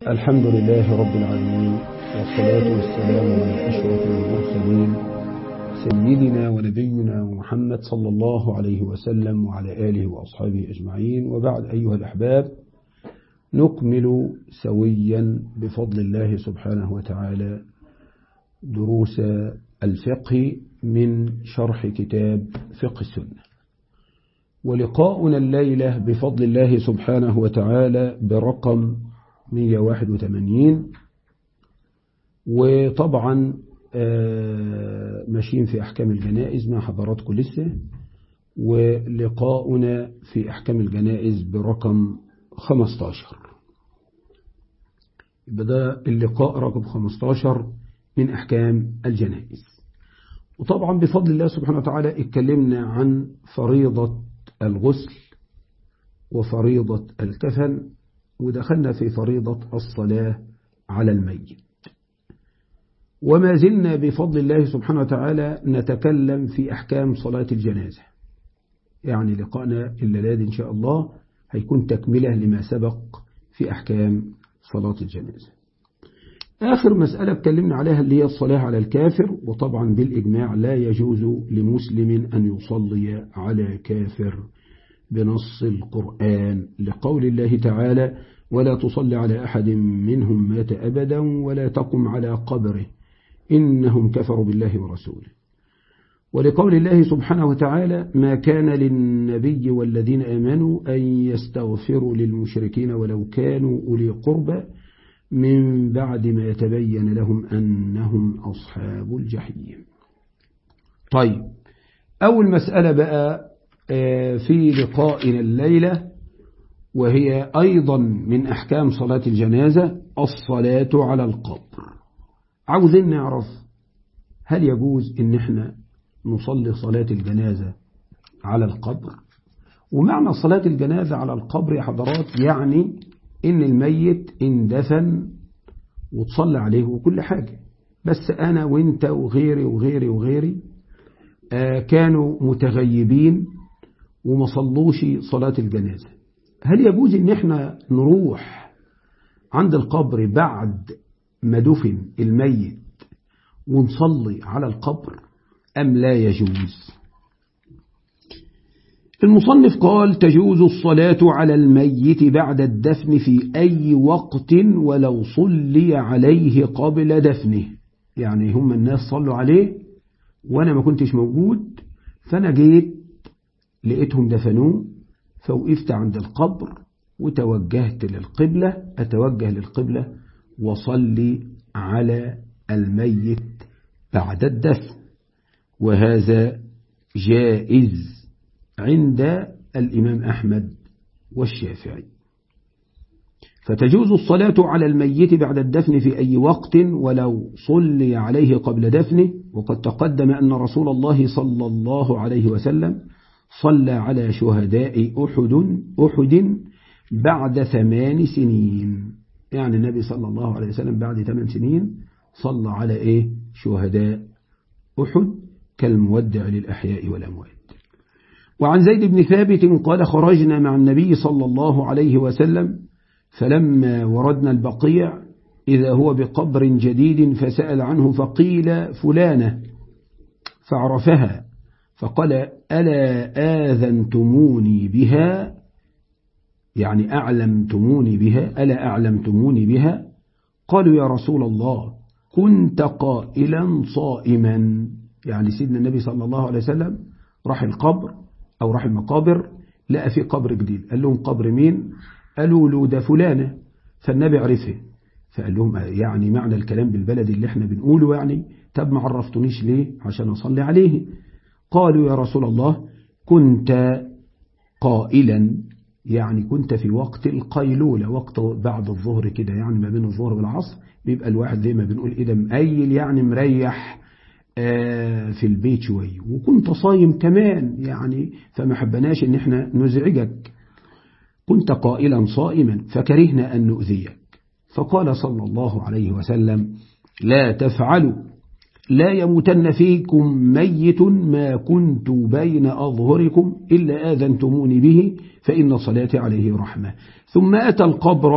الحمد لله رب العالمين والصلاة والسلام على أشرف المرسلين سيدنا ونبينا محمد صلى الله عليه وسلم وعلى آله وأصحابه أجمعين وبعد أيها الأحباب نكمل سويا بفضل الله سبحانه وتعالى دروس الفقه من شرح كتاب فقه السنة ولقاؤنا الليلة بفضل الله سبحانه وتعالى برقم 181 وطبعا ماشيين في أحكام الجنائز مع حضراتكم لسه ولقاؤنا في أحكام الجنائز برقم 15 بدأ اللقاء رقم 15 من أحكام الجنائز وطبعا بفضل الله سبحانه وتعالى اتكلمنا عن فريضة الغسل وفريضة الكفن ودخلنا في فريضة الصلاة على الميت وما زلنا بفضل الله سبحانه وتعالى نتكلم في أحكام صلاة الجنازة يعني لقاءنا الليلة إن شاء الله هيكون تكملة لما سبق في أحكام صلاة الجنازة آخر مسألة اتكلمنا عليها اللي هي الصلاة على الكافر وطبعا بالإجماع لا يجوز لمسلم أن يصلي على كافر بنص القرآن لقول الله تعالى ولا تصلي على أحد منهم مات أبدا ولا تقم على قبره إنهم كفروا بالله ورسوله ولقول الله سبحانه وتعالى ما كان للنبي والذين آمنوا أن يستغفروا للمشركين ولو كانوا أولي قربى من بعد ما يتبين لهم أنهم أصحاب الجحيم طيب أول مسألة بقى في لقائنا الليلة وهي أيضا من أحكام صلاة الجنازة الصلاة على القبر عاوزين نعرف هل يجوز إن احنا نصلي صلاة الجنازة على القبر ومعنى صلاة الجنازة على القبر يا حضرات يعني إن الميت اندفن وتصلى عليه وكل حاجة بس أنا وإنت وغيري وغيري وغيري آه كانوا متغيبين وما صلوش صلاة الجنازة هل يجوز إن احنا نروح عند القبر بعد ما دفن الميت ونصلي على القبر أم لا يجوز المصنف قال تجوز الصلاة على الميت بعد الدفن في أي وقت ولو صلي عليه قبل دفنه يعني هم الناس صلوا عليه وأنا ما كنتش موجود فأنا جيت لقيتهم دفنوه فوقفت عند القبر وتوجهت للقبلة أتوجه للقبلة وصلي على الميت بعد الدفن وهذا جائز عند الإمام أحمد والشافعي فتجوز الصلاة على الميت بعد الدفن في أي وقت ولو صلي عليه قبل دفنه وقد تقدم أن رسول الله صلى الله عليه وسلم صلى على شهداء أحد أحد بعد ثمان سنين يعني النبي صلى الله عليه وسلم بعد ثمان سنين صلى على إيه شهداء أحد كالمودع للأحياء والأموات وعن زيد بن ثابت قال خرجنا مع النبي صلى الله عليه وسلم فلما وردنا البقيع إذا هو بقبر جديد فسأل عنه فقيل فلانة فعرفها فقال ألا آذنتموني بها يعني أعلمتموني بها ألا أعلمتموني بها قالوا يا رسول الله كنت قائلا صائما يعني سيدنا النبي صلى الله عليه وسلم راح القبر أو راح المقابر لقى في قبر جديد قال لهم قبر مين قالوا له ده فلانة فالنبي عرفه فقال لهم يعني معنى الكلام بالبلد اللي احنا بنقوله يعني طب ما عرفتونيش ليه عشان أصلي عليه قالوا يا رسول الله كنت قائلا يعني كنت في وقت القيلولة وقت بعد الظهر كده يعني ما بين الظهر والعصر بيبقى الواحد زي ما بنقول إيه ده مقيل يعني مريح في البيت شوية وكنت صايم كمان يعني فما حبناش ان احنا نزعجك كنت قائلا صائما فكرهنا أن نؤذيك فقال صلى الله عليه وسلم لا تفعلوا لا يموتن فيكم ميت ما كنت بين أظهركم إلا آذنتموني به فإن صلاتي عليه رحمة ثم أتى القبر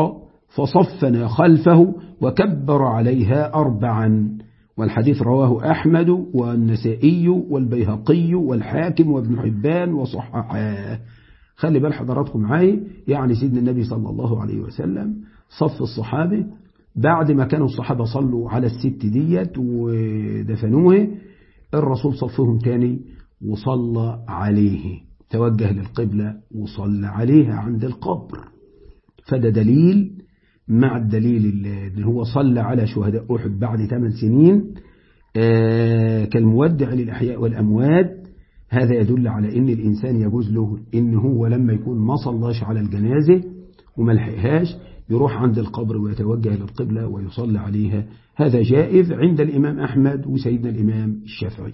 فصفنا خلفه وكبر عليها أربعا والحديث رواه أحمد والنسائي والبيهقي والحاكم وابن حبان وصححاه خلي بال حضراتكم معاي يعني سيدنا النبي صلى الله عليه وسلم صف الصحابة بعد ما كانوا الصحابة صلوا على الست ديت ودفنوه الرسول صفهم تاني وصلى عليه توجه للقبلة وصلى عليها عند القبر فده دليل مع الدليل اللي هو صلى على شهداء أحد بعد 8 سنين كالمودع للأحياء والأموات هذا يدل على أن الإنسان يجوز له أن هو لما يكون ما صلاش على الجنازة وما لحقهاش يروح عند القبر ويتوجه للقبلة ويصلي عليها هذا جائز عند الإمام أحمد وسيدنا الإمام الشافعي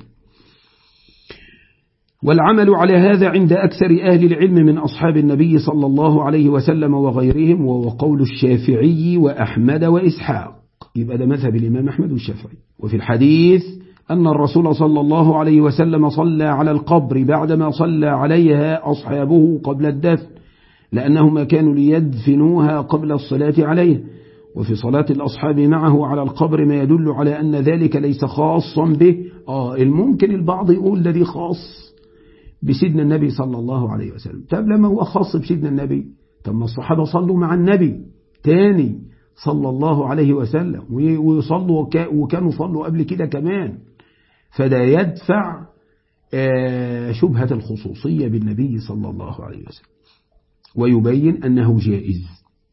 والعمل على هذا عند أكثر أهل العلم من أصحاب النبي صلى الله عليه وسلم وغيرهم وهو قول الشافعي وأحمد وإسحاق يبقى ده مذهب الإمام أحمد والشافعي وفي الحديث أن الرسول صلى الله عليه وسلم صلى على القبر بعدما صلى عليها أصحابه قبل الدفن لأنهما كانوا ليدفنوها قبل الصلاة عليه وفي صلاة الأصحاب معه على القبر ما يدل على أن ذلك ليس خاصا به آه الممكن البعض يقول ده دي خاص بسيدنا النبي صلى الله عليه وسلم طب لما هو خاص بسيدنا النبي طب ما الصحابة صلوا مع النبي تاني صلى الله عليه وسلم ويصلوا وكانوا صلوا قبل كده كمان فده يدفع شبهة الخصوصية بالنبي صلى الله عليه وسلم ويبين أنه جائز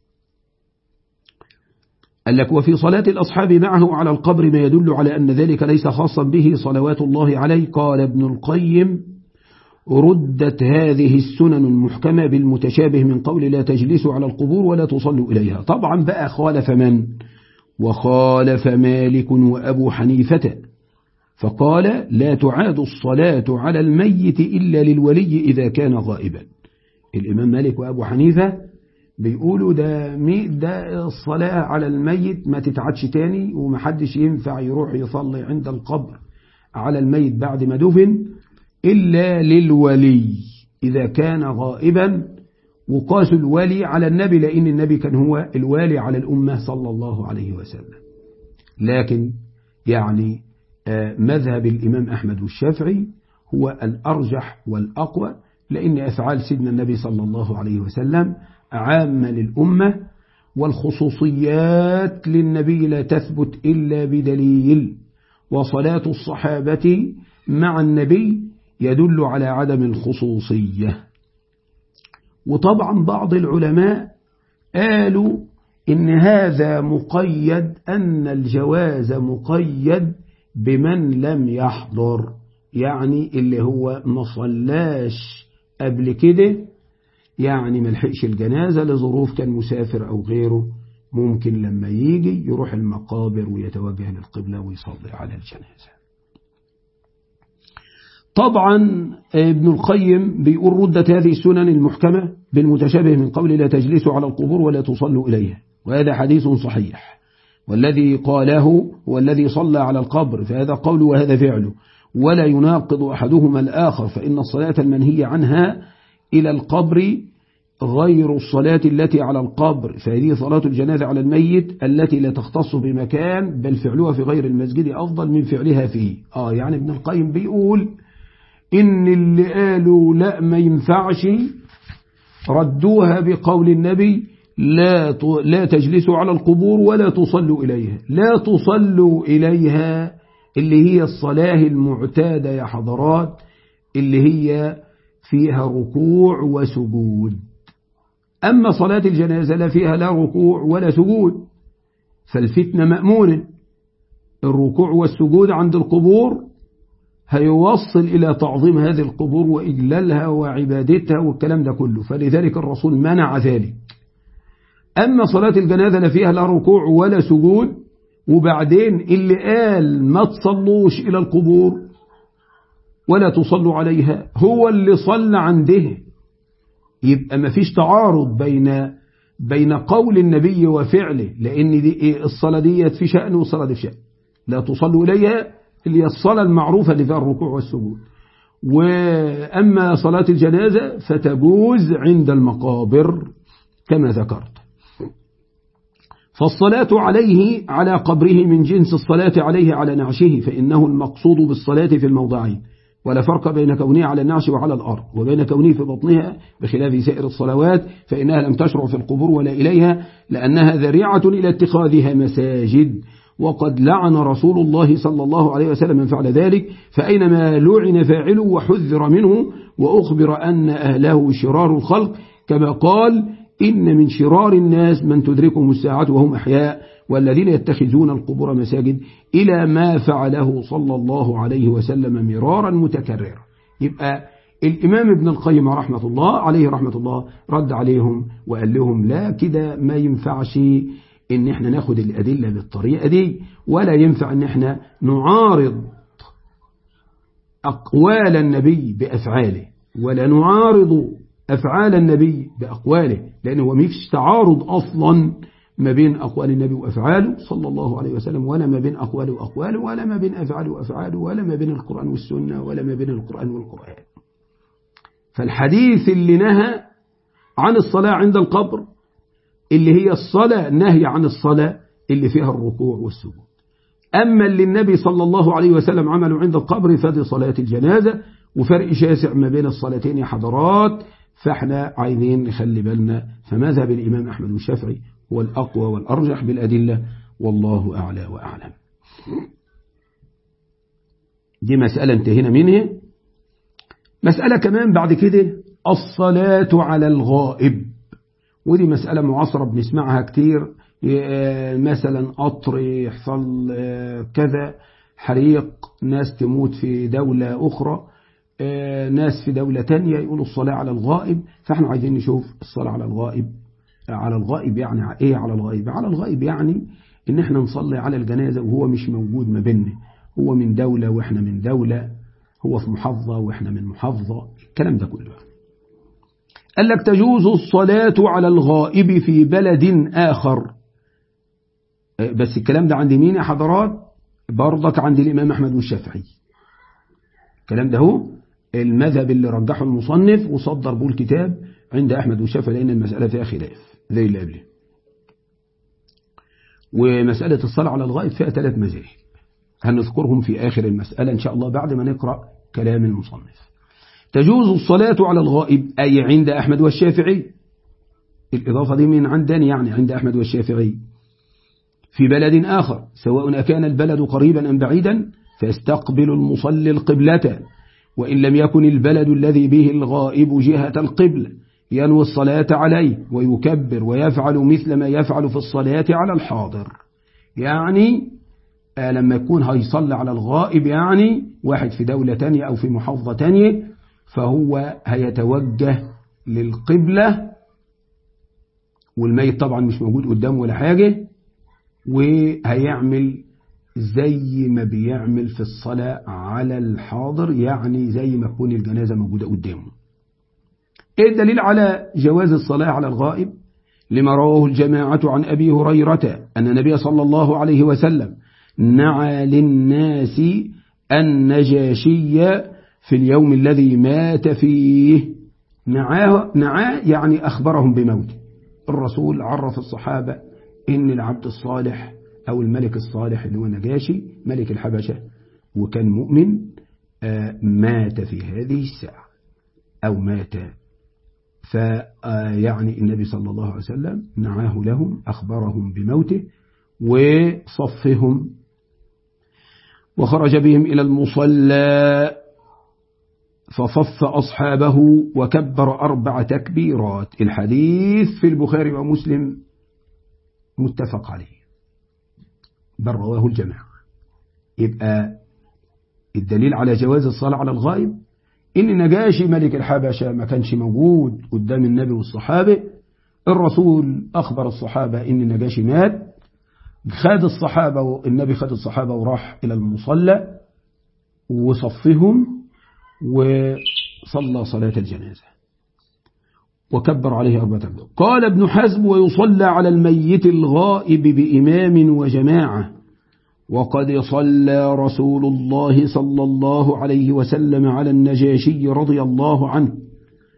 قال لك وفي صلاة الأصحاب معه على القبر ما يدل على أن ذلك ليس خاصا به صلوات الله عليه قال ابن القيم ردت هذه السنن المحكمة بالمتشابه من قول لا تجلسوا على القبور ولا تصلوا إليها طبعا بقى خالف من وخالف مالك وأبو حنيفة فقال لا تعاد الصلاة على الميت إلا للولي إذا كان غائبا الإمام مالك وأبو حنيفة بيقولوا ده مي ده الصلاة على الميت ما تتعادش تاني ومحدش ينفع يروح يصلي عند القبر على الميت بعد ما دفن إلا للولي إذا كان غائبا وقاس الولي على النبي لأن النبي كان هو الوالي على الأمة صلى الله عليه وسلم لكن يعني مذهب الإمام أحمد والشافعي هو الأرجح والأقوى لأن أفعال سيدنا النبي صلى الله عليه وسلم عامة للأمة والخصوصيات للنبي لا تثبت إلا بدليل وصلاة الصحابة مع النبي يدل على عدم الخصوصية وطبعا بعض العلماء قالوا إن هذا مقيد أن الجواز مقيد بمن لم يحضر يعني اللي هو ما صلاش قبل كده يعني ما لحقش الجنازة لظروف كان مسافر أو غيره ممكن لما يجي يروح المقابر ويتوجه للقبلة ويصلي على الجنازة طبعا ابن القيم بيقول ردت هذه السنن المحكمة بالمتشابه من قول لا تجلسوا على القبور ولا تصلوا إليها وهذا حديث صحيح والذي قاله هو الذي صلى على القبر فهذا قول وهذا فعله ولا يناقض أحدهما الآخر فإن الصلاة المنهية عنها إلى القبر غير الصلاة التي على القبر فهذه صلاة الجنازة على الميت التي لا تختص بمكان بل فعلها في غير المسجد أفضل من فعلها فيه آه يعني ابن القيم بيقول إن اللي قالوا لا ما ينفعش ردوها بقول النبي لا لا تجلسوا على القبور ولا تصلوا إليها لا تصلوا إليها اللي هي الصلاة المعتادة يا حضرات اللي هي فيها ركوع وسجود أما صلاة الجنازة لا فيها لا ركوع ولا سجود فالفتنة مأمونة الركوع والسجود عند القبور هيوصل إلى تعظيم هذه القبور وإجلالها وعبادتها والكلام ده كله فلذلك الرسول منع ذلك أما صلاة الجنازة لا فيها لا ركوع ولا سجود وبعدين اللي قال ما تصلوش إلى القبور ولا تصلوا عليها هو اللي صلى عنده يبقى ما فيش تعارض بين بين قول النبي وفعله لأن دي الصلاة دي في شأن والصلاة دي في شأن لا تصلوا إليها اللي هي الصلاة المعروفة اللي فيها الركوع والسجود وأما صلاة الجنازة فتجوز عند المقابر كما ذكرت فالصلاة عليه على قبره من جنس الصلاة عليه على نعشه فإنه المقصود بالصلاة في الموضعين ولا فرق بين كونه على النعش وعلى الأرض وبين كونه في بطنها بخلاف سائر الصلوات فإنها لم تشرع في القبور ولا إليها لأنها ذريعة إلى اتخاذها مساجد وقد لعن رسول الله صلى الله عليه وسلم من فعل ذلك فأينما لعن فاعله وحذر منه وأخبر أن أهله شرار الخلق كما قال إن من شرار الناس من تدركهم الساعة وهم أحياء والذين يتخذون القبور مساجد إلى ما فعله صلى الله عليه وسلم مرارا متكررا يبقى الإمام ابن القيم رحمة الله عليه رحمة الله رد عليهم وقال لهم لا كده ما ينفعش ان احنا ناخد الأدلة بالطريقة دي ولا ينفع ان احنا نعارض أقوال النبي بأفعاله ولا نعارض أفعال النبي بأقواله لأنه هو مفيش تعارض أصلا ما بين أقوال النبي وأفعاله صلى الله عليه وسلم ولا ما بين أقواله وأقواله ولا ما بين أفعاله وأفعاله ولا ما بين القرآن والسنة ولا ما بين القرآن والقرآن فالحديث اللي نهى عن الصلاة عند القبر اللي هي الصلاة نهي عن الصلاة اللي فيها الركوع والسجود أما اللي النبي صلى الله عليه وسلم عمله عند القبر فدي صلاة الجنازة وفرق شاسع ما بين الصلاتين يا حضرات فاحنا عايزين نخلي بالنا فماذا بالإمام أحمد والشافعي هو الأقوى والأرجح بالأدلة والله أعلى وأعلم دي مسألة انتهينا منها مسألة كمان بعد كده الصلاة على الغائب ودي مسألة معاصرة بنسمعها كتير مثلا قطر يحصل كذا حريق ناس تموت في دولة أخرى ناس في دولة تانية يقولوا الصلاة على الغائب فاحنا عايزين نشوف الصلاة على الغائب على الغائب يعني ايه على الغائب على الغائب يعني ان احنا نصلي على الجنازة وهو مش موجود ما بيننا هو من دولة واحنا من دولة هو في محافظة واحنا من محافظة الكلام ده كله قال لك تجوز الصلاة على الغائب في بلد آخر بس الكلام ده عند مين يا حضرات برضك عند الإمام أحمد والشافعي الكلام ده هو المذهب اللي رجحه المصنف وصدر به الكتاب عند أحمد والشافعي لأن المسألة فيها خلاف زي اللي قبله ومسألة الصلاة على الغائب فيها ثلاث مذاهب هنذكرهم في آخر المسألة إن شاء الله بعد ما نقرأ كلام المصنف تجوز الصلاة على الغائب أي عند أحمد والشافعي الإضافة دي من عندنا يعني عند أحمد والشافعي في بلد آخر سواء كان البلد قريبا أم بعيدا فيستقبل المصلي القبلة وإن لم يكن البلد الذي به الغائب جهة القبلة ينوي الصلاة عليه ويكبر ويفعل مثل ما يفعل في الصلاة على الحاضر يعني لما يكون هيصلي على الغائب يعني واحد في دولة تانية أو في محافظة تانية فهو هيتوجه للقبلة والميت طبعا مش موجود قدامه ولا حاجة وهيعمل زي ما بيعمل في الصلاة على الحاضر يعني زي ما تكون الجنازة موجودة قدامه ايه الدليل على جواز الصلاة على الغائب لما رواه الجماعة عن أبي هريرة أن النبي صلى الله عليه وسلم نعى للناس النجاشي في اليوم الذي مات فيه نعاه, نعاه يعني أخبرهم بموته الرسول عرف الصحابة إن العبد الصالح أو الملك الصالح اللي هو نجاشي ملك الحبشة وكان مؤمن مات في هذه الساعة أو مات فيعني النبي صلى الله عليه وسلم نعاه لهم أخبرهم بموته وصفهم وخرج بهم إلى المصلى فصف أصحابه وكبر أربع تكبيرات الحديث في البخاري ومسلم متفق عليه بل رواه الجماعة يبقى الدليل على جواز الصلاة على الغائب إن نجاشي ملك الحبشة ما كانش موجود قدام النبي والصحابة الرسول أخبر الصحابة إن نجاشي مات خد الصحابة والنبي خد الصحابة وراح إلى المصلى وصفهم وصلى صلاة الجنازة وكبر عليه أربعة تكبير قال ابن حزم ويصلى على الميت الغائب بإمام وجماعة وقد صلى رسول الله صلى الله عليه وسلم على النجاشي رضي الله عنه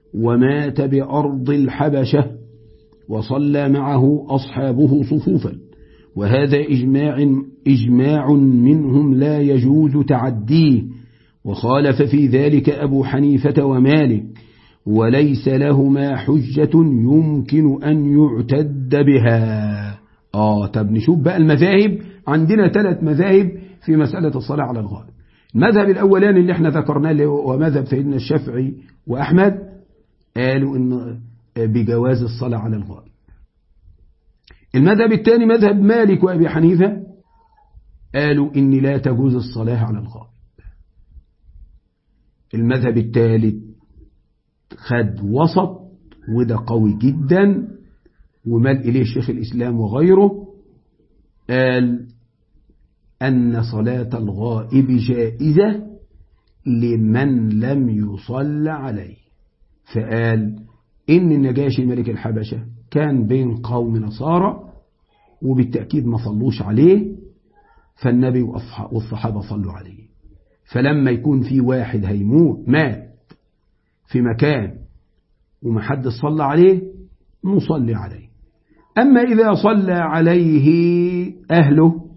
ومات بأرض الحبشة وصلى معه أصحابه صفوفا وهذا إجماع, إجماع منهم لا يجوز تعديه وخالف في ذلك أبو حنيفة ومالك وليس لهما حجة يمكن أن يعتد بها آه طب نشوف بقى المذاهب عندنا ثلاث مذاهب في مسألة الصلاة على الغائب المذهب الأولاني اللي احنا ذكرناه ومذهب سيدنا الشافعي وأحمد قالوا إن بجواز الصلاة على الغائب المذهب الثاني مذهب مالك وأبي حنيفة قالوا إن لا تجوز الصلاة على الغائب المذهب الثالث خد وسط وده قوي جدا ومال إليه شيخ الإسلام وغيره قال أن صلاة الغائب جائزة لمن لم يصل عليه فقال إن النجاشي ملك الحبشة كان بين قوم نصارى وبالتأكيد ما صلوش عليه فالنبي والصحابة صلوا عليه فلما يكون في واحد هيموت مات في مكان ومحد صلى عليه نصلي عليه أما إذا صلى عليه أهله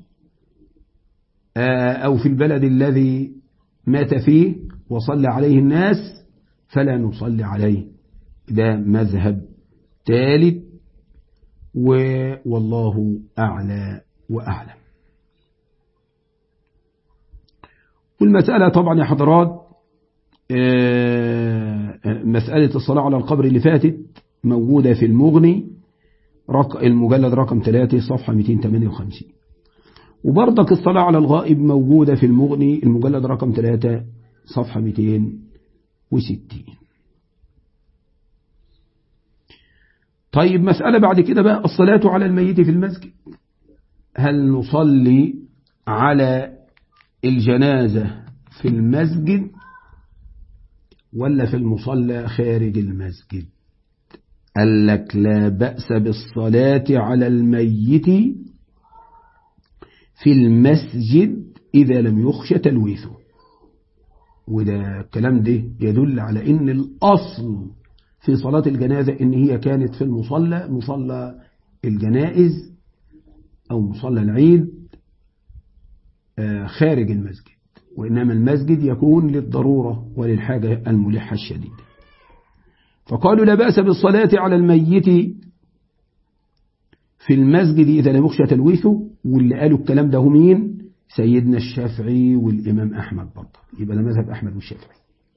أو في البلد الذي مات فيه وصلى عليه الناس فلا نصلي عليه ده مذهب ثالث والله أعلى وأعلم والمسألة طبعا يا حضرات مسألة الصلاة على القبر اللي فاتت موجودة في المغني المجلد رقم 3 صفحة 258 وبرضك الصلاة على الغائب موجودة في المغني المجلد رقم 3 صفحة 260 طيب مسألة بعد كده بقى الصلاة على الميت في المسجد هل نصلي على الجنازة في المسجد ولا في المصلى خارج المسجد قال لك لا بأس بالصلاة على الميت في المسجد إذا لم يخش تلويثه وده الكلام ده يدل على ان الأصل في صلاة الجنازة ان هي كانت في المصلى مصلى الجنائز أو مصلى العيد خارج المسجد وإنما المسجد يكون للضرورة وللحاجة الملحة الشديدة فقالوا لا بأس بالصلاة على الميت في المسجد إذا لم يخشى تلويثه واللي قالوا الكلام ده مين سيدنا الشافعي والإمام أحمد برضه يبقى ده مذهب أحمد والشافعي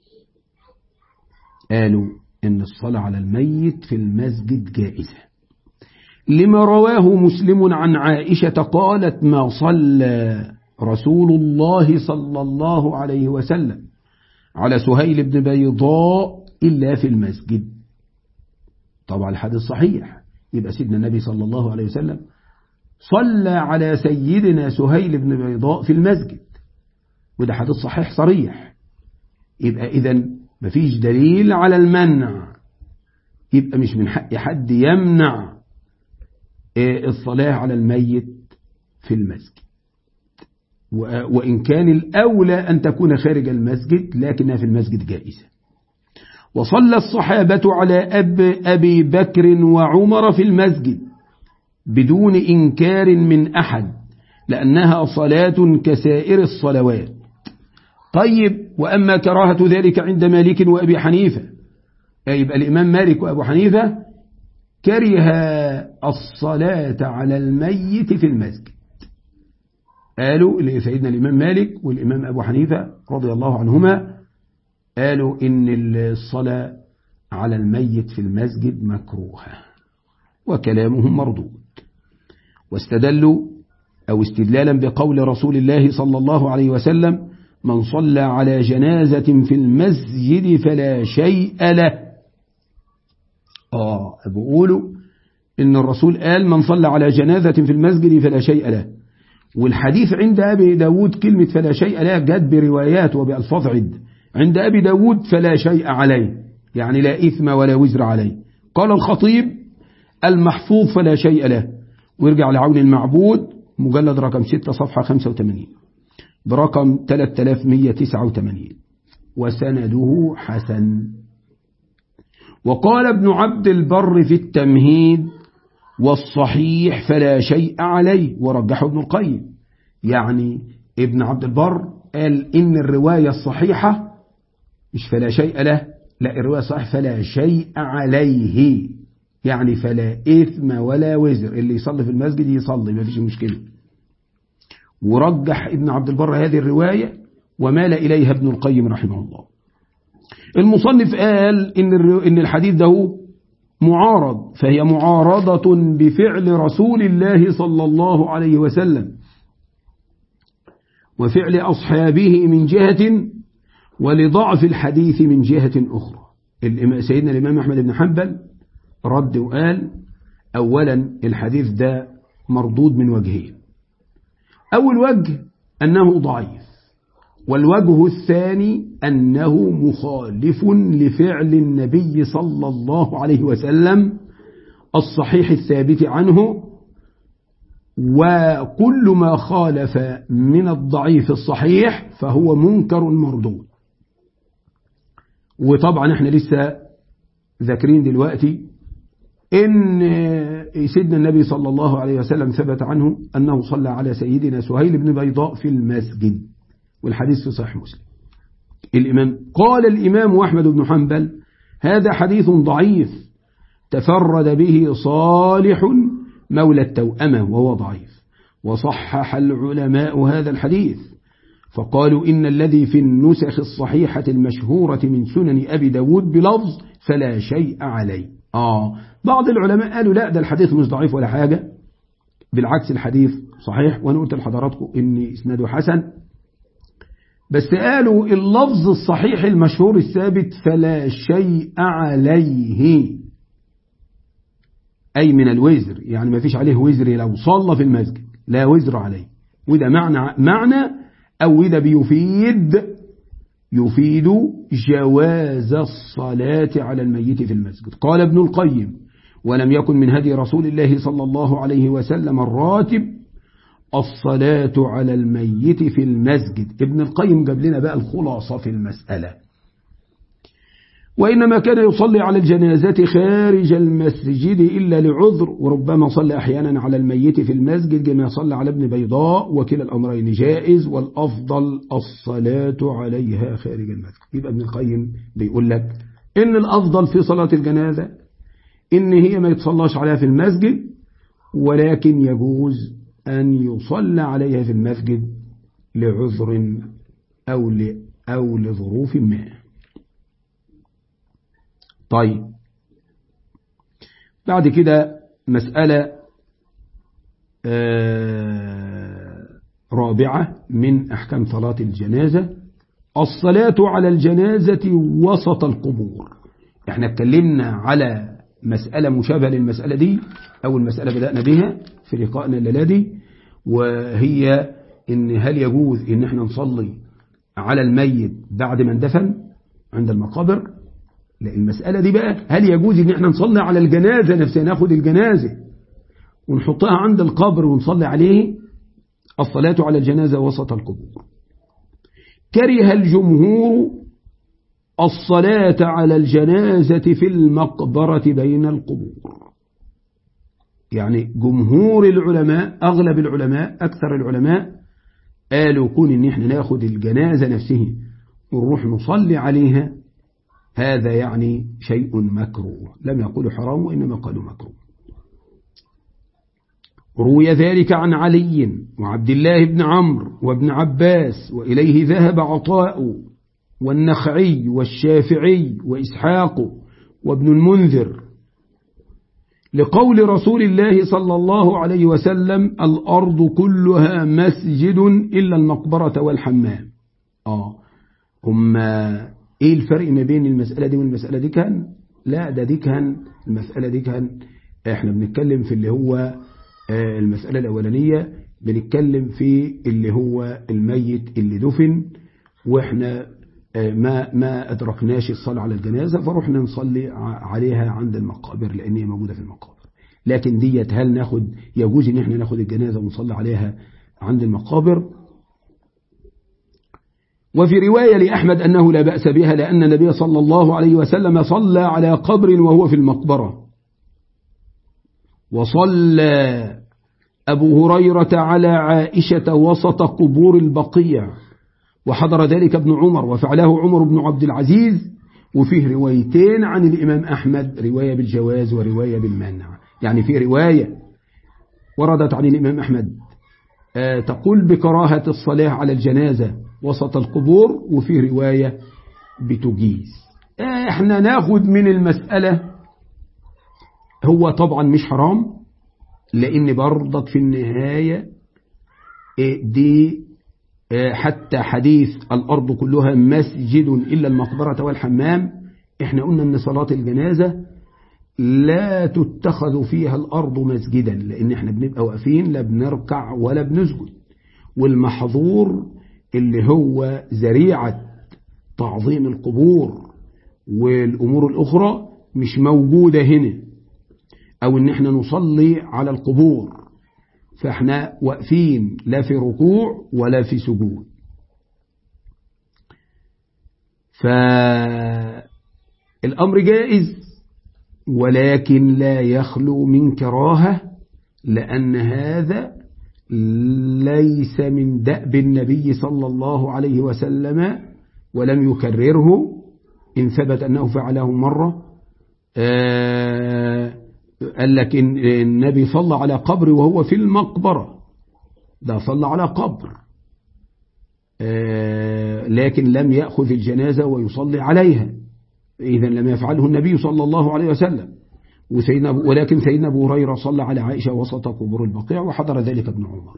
قالوا إن الصلاة على الميت في المسجد جائزة لما رواه مسلم عن عائشة قالت ما صلى رسول الله صلى الله عليه وسلم على سهيل بن بيضاء إلا في المسجد طبعا الحديث صحيح يبقى سيدنا النبي صلى الله عليه وسلم صلى على سيدنا سهيل بن بيضاء في المسجد وده حديث صحيح صريح يبقى إذا مفيش دليل على المنع يبقى مش من حق حد يمنع الصلاة على الميت في المسجد وإن كان الأولى أن تكون خارج المسجد لكنها في المسجد جائزة وصلى الصحابة على أب أبي بكر وعمر في المسجد بدون إنكار من أحد لأنها صلاة كسائر الصلوات طيب وأما كراهة ذلك عند مالك وأبي حنيفة يبقى الإمام مالك وأبو حنيفة كره الصلاة على الميت في المسجد قالوا لسيدنا الإمام مالك والإمام أبو حنيفة رضي الله عنهما قالوا إن الصلاة على الميت في المسجد مكروهة وكلامهم مردود واستدلوا أو استدلالا بقول رسول الله صلى الله عليه وسلم من صلى على جنازة في المسجد فلا شيء له آه بقولوا إن الرسول قال من صلى على جنازة في المسجد فلا شيء له والحديث عند أبي داود كلمة فلا شيء له جد بروايات وبألفاظ عد عند أبي داود فلا شيء عليه يعني لا إثم ولا وزر عليه قال الخطيب المحفوظ فلا شيء له ويرجع لعون المعبود مجلد رقم 6 صفحة 85 برقم 3189 وسنده حسن وقال ابن عبد البر في التمهيد والصحيح فلا شيء عليه ورجحه ابن القيم يعني ابن عبد البر قال إن الرواية الصحيحة مش فلا شيء له لا الرواية الصحيحة فلا شيء عليه يعني فلا إثم ولا وزر اللي يصلي في المسجد يصلي ما فيش مشكلة ورجح ابن عبد البر هذه الرواية ومال إليها ابن القيم رحمه الله المصنف قال إن إن الحديث ده معارض فهي معارضة بفعل رسول الله صلى الله عليه وسلم وفعل أصحابه من جهة ولضعف الحديث من جهة أخرى سيدنا الإمام أحمد بن حنبل رد وقال أولا الحديث ده مردود من وجهين أول وجه أنه ضعيف والوجه الثاني أنه مخالف لفعل النبي صلى الله عليه وسلم الصحيح الثابت عنه وكل ما خالف من الضعيف الصحيح فهو منكر مردود وطبعا احنا لسه ذاكرين دلوقتي إن سيدنا النبي صلى الله عليه وسلم ثبت عنه أنه صلى على سيدنا سهيل بن بيضاء في المسجد والحديث في صحيح مسلم الإمام قال الإمام أحمد بن حنبل هذا حديث ضعيف تفرد به صالح مولى التوأمة وهو ضعيف وصحح العلماء هذا الحديث فقالوا إن الذي في النسخ الصحيحة المشهورة من سنن أبي داود بلفظ فلا شيء عليه آه بعض العلماء قالوا لا ده الحديث مش ضعيف ولا حاجة بالعكس الحديث صحيح وأنا قلت لحضراتكم إن إسناده حسن بس قالوا اللفظ الصحيح المشهور الثابت فلا شيء عليه أي من الوزر يعني ما فيش عليه وزر لو صلى في المسجد لا وزر عليه وده معنى معنى أو ده بيفيد يفيد جواز الصلاة على الميت في المسجد قال ابن القيم ولم يكن من هدي رسول الله صلى الله عليه وسلم الراتب الصلاة على الميت في المسجد ابن القيم جاب لنا بقى الخلاصة في المسألة وإنما كان يصلي على الجنازة خارج المسجد إلا لعذر وربما صلى أحيانا على الميت في المسجد كما صلى على ابن بيضاء وكلا الأمرين جائز والأفضل الصلاة عليها خارج المسجد يبقى ابن القيم بيقول لك إن الأفضل في صلاة الجنازة إن هي ما يتصلاش عليها في المسجد ولكن يجوز أن يصلى عليها في المسجد لعذر أو أو لظروف ما طيب بعد كده مسألة رابعة من أحكام صلاة الجنازة الصلاة على الجنازة وسط القبور احنا اتكلمنا على مسألة مشابهة للمسألة دي أول مسألة بدأنا بها في لقائنا الليلة وهي إن هل يجوز إن احنا نصلي على الميت بعد ما اندفن عند المقابر لا المسألة دي بقى هل يجوز ان احنا نصلي على الجنازة نفسها ناخد الجنازة ونحطها عند القبر ونصلي عليه الصلاة على الجنازة وسط القبور كره الجمهور الصلاة على الجنازة في المقبرة بين القبور يعني جمهور العلماء أغلب العلماء أكثر العلماء قالوا كون ان احنا ناخد الجنازة نفسه ونروح نصلي عليها هذا يعني شيء مكروه لم يقولوا حرام وإنما قالوا مكروه روي ذلك عن علي وعبد الله بن عمرو وابن عباس وإليه ذهب عطاء والنخعي والشافعي وإسحاق وابن المنذر لقول رسول الله صلى الله عليه وسلم الأرض كلها مسجد إلا المقبرة والحمام آه هم ايه الفرق ما بين المسألة دي والمسألة دي كان لا ده دي كان المسألة دي كان احنا بنتكلم في اللي هو المسألة الأولانية بنتكلم في اللي هو الميت اللي دفن واحنا ما ما أدركناش الصلاة على الجنازة فروحنا نصلي عليها عند المقابر لأن هي موجودة في المقابر لكن ديت هل ناخد يجوز ان احنا ناخد الجنازة ونصلي عليها عند المقابر وفي رواية لأحمد أنه لا بأس بها لأن النبي صلى الله عليه وسلم صلى على قبر وهو في المقبرة وصلى أبو هريرة على عائشة وسط قبور البقيع وحضر ذلك ابن عمر وفعله عمر بن عبد العزيز وفيه روايتين عن الإمام أحمد رواية بالجواز ورواية بالمنع يعني في رواية وردت عن الإمام أحمد تقول بكراهة الصلاة على الجنازة وسط القبور وفي رواية بتجيز احنا ناخد من المسألة هو طبعا مش حرام لأن برضك في النهاية دي حتى حديث الأرض كلها مسجد إلا المقبرة والحمام احنا قلنا أن صلاة الجنازة لا تتخذ فيها الأرض مسجدا لأن احنا بنبقى واقفين لا بنركع ولا بنسجد والمحظور اللي هو ذريعة تعظيم القبور والأمور الأخرى مش موجودة هنا أو إن احنا نصلي على القبور فاحنا واقفين لا في ركوع ولا في سجود فالأمر جائز ولكن لا يخلو من كراهة لأن هذا ليس من دأب النبي صلى الله عليه وسلم ولم يكرره إن ثبت أنه فعله مرة قال لك إن النبي صلى على قبر وهو في المقبرة ده صلى على قبر لكن لم يأخذ الجنازة ويصلي عليها إذا لم يفعله النبي صلى الله عليه وسلم وسيدنا ولكن سيدنا أبو هريرة صلى على عائشة وسط قبور البقيع وحضر ذلك ابن عمر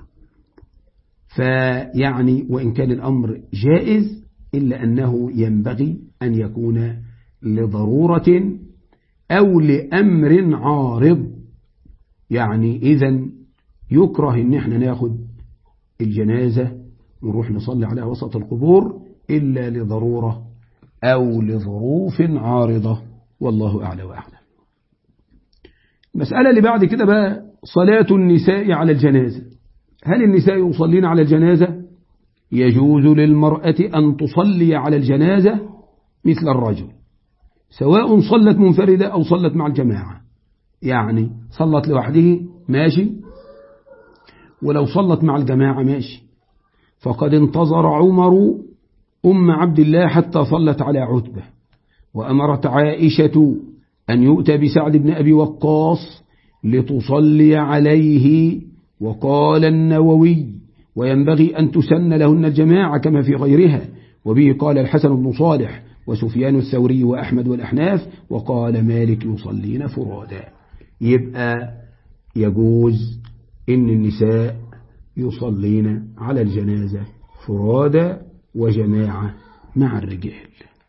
فيعني وإن كان الأمر جائز إلا أنه ينبغي أن يكون لضرورة أو لأمر عارض يعني إذا يكره إن احنا ناخد الجنازة ونروح نصلي عليها وسط القبور إلا لضرورة أو لظروف عارضة والله أعلى وأعلم المسألة اللي بعد كده بقى صلاة النساء على الجنازة هل النساء يصلين على الجنازة يجوز للمرأة أن تصلي على الجنازة مثل الرجل سواء صلت منفردة أو صلت مع الجماعة يعني صلت لوحده ماشي ولو صلت مع الجماعة ماشي فقد انتظر عمر أم عبد الله حتى صلت على عتبة وأمرت عائشة أن يؤتى بسعد بن أبي وقاص لتصلي عليه وقال النووي وينبغي أن تسن لهن الجماعة كما في غيرها وبه قال الحسن بن صالح وسفيان الثوري وأحمد والأحناف وقال مالك يصلين فرادا يبقى يجوز إن النساء يصلين على الجنازة فرادا وجماعة مع الرجال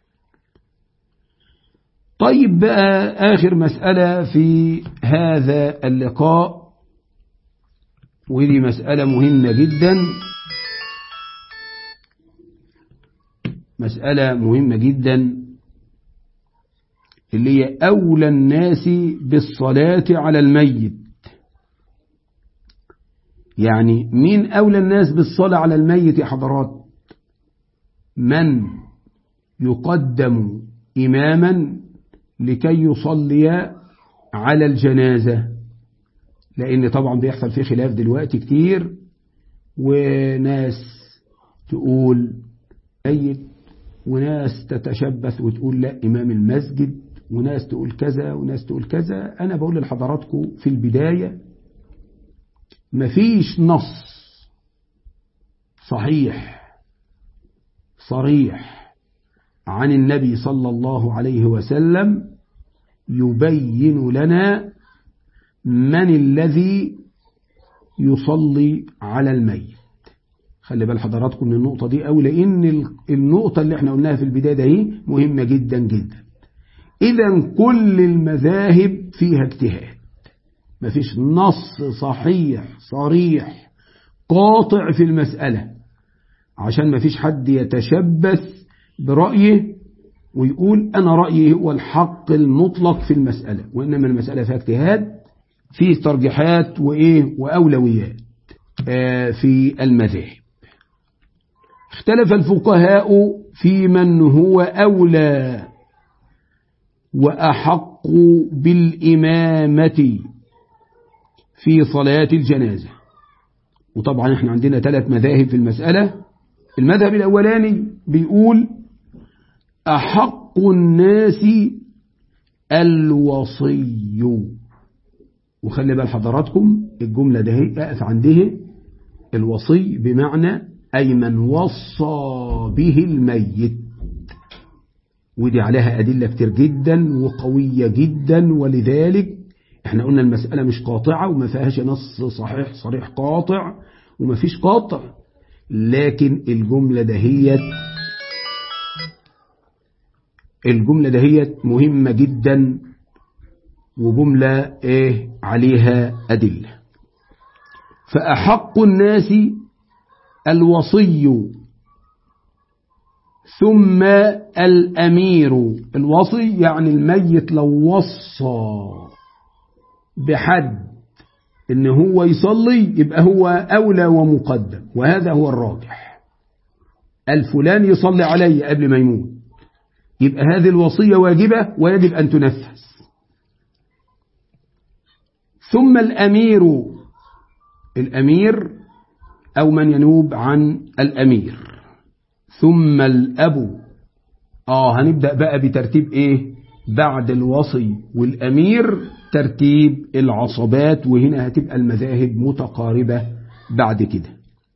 طيب بقى آخر مسألة في هذا اللقاء ودي مسألة مهمة جدا مسألة مهمة جدا اللي هي أولى الناس بالصلاة على الميت يعني مين أولى الناس بالصلاة على الميت يا حضرات من يقدم إماما لكي يصلي على الجنازة لأن طبعا بيحصل فيه خلاف دلوقتي كتير وناس تقول ميت وناس تتشبث وتقول لا إمام المسجد وناس تقول كذا وناس تقول كذا أنا بقول لحضراتكم في البداية مفيش نص صحيح صريح عن النبي صلى الله عليه وسلم يبين لنا من الذي يصلي على الميت خلي بال حضراتكم من النقطة دي أو لأن النقطة اللي احنا قلناها في البداية دي مهمة جدا جدا إذا كل المذاهب فيها اجتهاد مفيش نص صحيح صريح قاطع في المسألة عشان مفيش حد يتشبث برأيه ويقول أنا رأيي هو الحق المطلق في المسألة وإنما المسألة فيها اجتهاد فيه ترجيحات وإيه وأولويات آه في المذاهب اختلف الفقهاء في من هو أولى وأحق بالإمامة في صلاة الجنازة وطبعا احنا عندنا ثلاث مذاهب في المسألة المذهب الأولاني بيقول أحق الناس الوصي وخلي بال حضراتكم الجملة ده أقف عنده الوصي بمعنى أي من وصى به الميت ودي عليها أدلة كتير جدا وقوية جدا ولذلك احنا قلنا المسألة مش قاطعة وما فيهاش نص صحيح صريح قاطع وما فيش قاطع لكن الجملة دهيت الجملة دهيت مهمة جدا وجملة ايه عليها أدلة فأحق الناس الوصي ثم الأمير الوصي يعني الميت لو وصى بحد ان هو يصلي يبقى هو أولى ومقدم وهذا هو الراجح الفلان يصلي علي قبل ما يموت يبقى هذه الوصية واجبة ويجب أن تنفذ ثم الأمير الأمير أو من ينوب عن الأمير ثم الأب آه هنبدأ بقى بترتيب إيه بعد الوصي والأمير ترتيب العصبات وهنا هتبقى المذاهب متقاربة بعد كده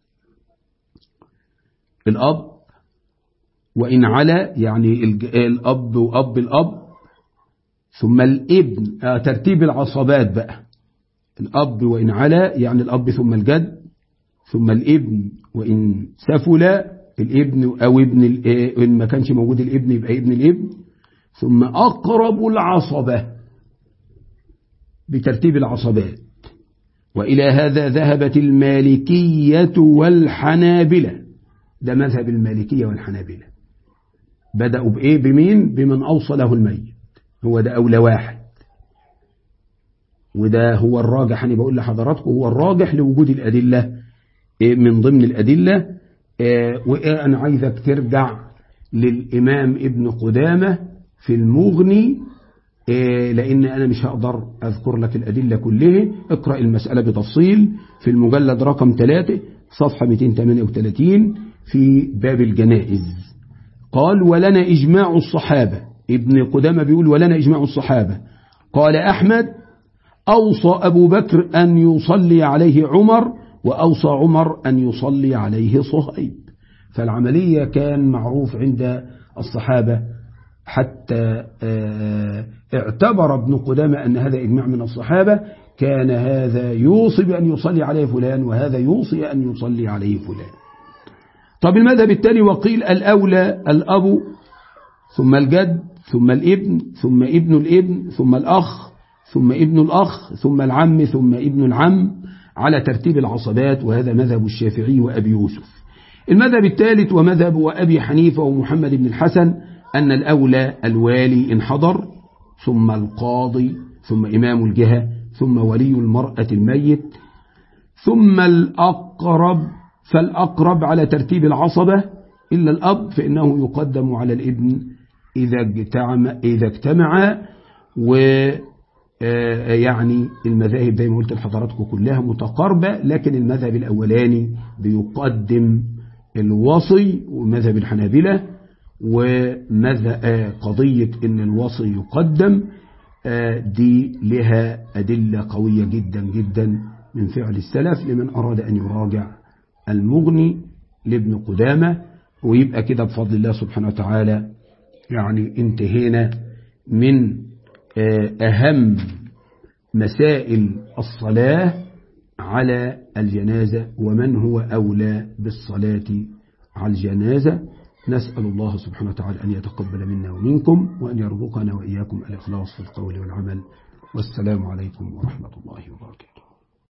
الأب وإن على يعني الأب وأب الأب ثم الابن آه ترتيب العصبات بقى الأب وإن على يعني الأب ثم الجد ثم الابن وإن سفل الابن أو ابن إن ما كانش موجود الابن يبقى ابن الابن ثم أقرب العصبة بترتيب العصبات وإلى هذا ذهبت المالكية والحنابلة ده مذهب المالكية والحنابلة بدأوا بإيه بمين بمن أوصله الميت هو ده أولى واحد وده هو الراجح أنا بقول لحضراتكم هو الراجح لوجود الأدلة من ضمن الأدلة وأنا عايزك ترجع للإمام ابن قدامة في المغني لأن أنا مش هقدر أذكر لك الأدلة كلها اقرأ المسألة بتفصيل في المجلد رقم 3 صفحة 238 في باب الجنائز قال ولنا إجماع الصحابة ابن قدامة بيقول ولنا إجماع الصحابة قال أحمد أوصى أبو بكر أن يصلي عليه عمر وأوصى عمر أن يصلي عليه صهيب فالعملية كان معروف عند الصحابة حتى اعتبر ابن قدامة أن هذا إجماع من الصحابة كان هذا يوصي بأن يصلي عليه فلان وهذا يوصي أن يصلي عليه فلان طب المذهب الثاني وقيل الأولى الأب ثم الجد ثم الابن ثم ابن الابن ثم الأخ ثم ابن الأخ ثم العم ثم ابن العم على ترتيب العصبات وهذا مذهب الشافعي وأبي يوسف المذهب الثالث ومذهب وأبي حنيفة ومحمد بن الحسن أن الأولى الوالي إن حضر ثم القاضي ثم إمام الجهة ثم ولي المرأة الميت ثم الأقرب فالأقرب على ترتيب العصبة إلا الأب فإنه يقدم على الابن إذا اجتمع, إذا اجتمع و يعني المذاهب زي ما قلت لحضراتكم كلها متقاربة لكن المذهب الأولاني بيقدم الوصي ومذهب الحنابلة ومذهب قضية ان الوصي يقدم دي لها أدلة قوية جدا جدا من فعل السلف لمن أراد أن يراجع المغني لابن قدامة ويبقى كده بفضل الله سبحانه وتعالى يعني انتهينا من أهم مسائل الصلاة على الجنازة ومن هو أولى بالصلاة على الجنازة نسأل الله سبحانه وتعالى أن يتقبل منا ومنكم وأن يرزقنا وإياكم الإخلاص في القول والعمل والسلام عليكم ورحمة الله وبركاته